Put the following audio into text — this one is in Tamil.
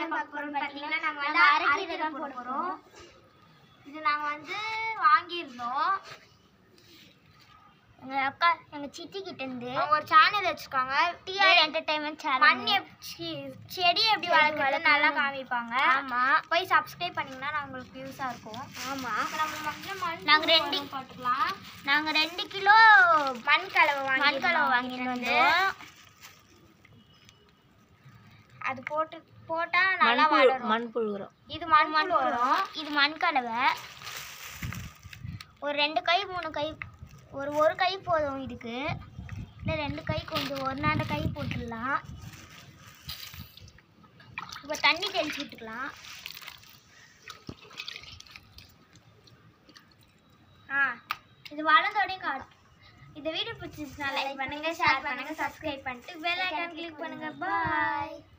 என்ன பார்க்க போறோம்னு பார்த்தீங்கன்னா நாங்கள் வந்து அரைக்கீரை தான் போட போகிறோம் இது நாங்கள் வந்து வாங்கியிருந்தோம் எங்கள் அக்கா எங்கள் சித்தி கிட்டேருந்து அவங்க ஒரு சேனல் வச்சுருக்காங்க டிஆர் என்டர்டைன்மெண்ட் மண் சேனல் எப்~ சி- செடி எப்படி வளர்க்குறது நல்லா காமிப்பாங்க ஆமாம் போய் சப்ஸ்கிரைப் பண்ணிங்கன்னா நான் உங்களுக்கு யூஸாக இருக்கும் ஆமாம் இப்போ நம்ம மட்டும் மண் நாங்க ரெண்டு- உரம் போட்டுக்கலாம் நாங்கள் ரெண்டு கிலோ மண் கலவை வாங்கி மண் கலவை வாங்கிட்டு வந்தோம் அது போட்டு போட்டா நல்லா வளரும் மண்புழுகிறோம் இது மண் மண் வரும் இது மண் கலவை ஒரு ரெண்டு கை மூணு கை ஒரு ஒரு கை போதும் இதுக்கு இல்லை ரெண்டு கை கொஞ்சம் ஒரு நாலு கை போட்டுடலாம் இப்போ தண்ணி தெளிச்சு விட்டுக்கலாம் ஆ இது வளர்ந்தோடனே காட்டும் இந்த வீடியோ பிடிச்சிருச்சுன்னா லைக் பண்ணுங்க ஷேர் பண்ணுங்க சப்ஸ்கிரைப் பண்ணிட்டு பெல் ஐக்கான் கிளிக் பண்ணுங்க பாய்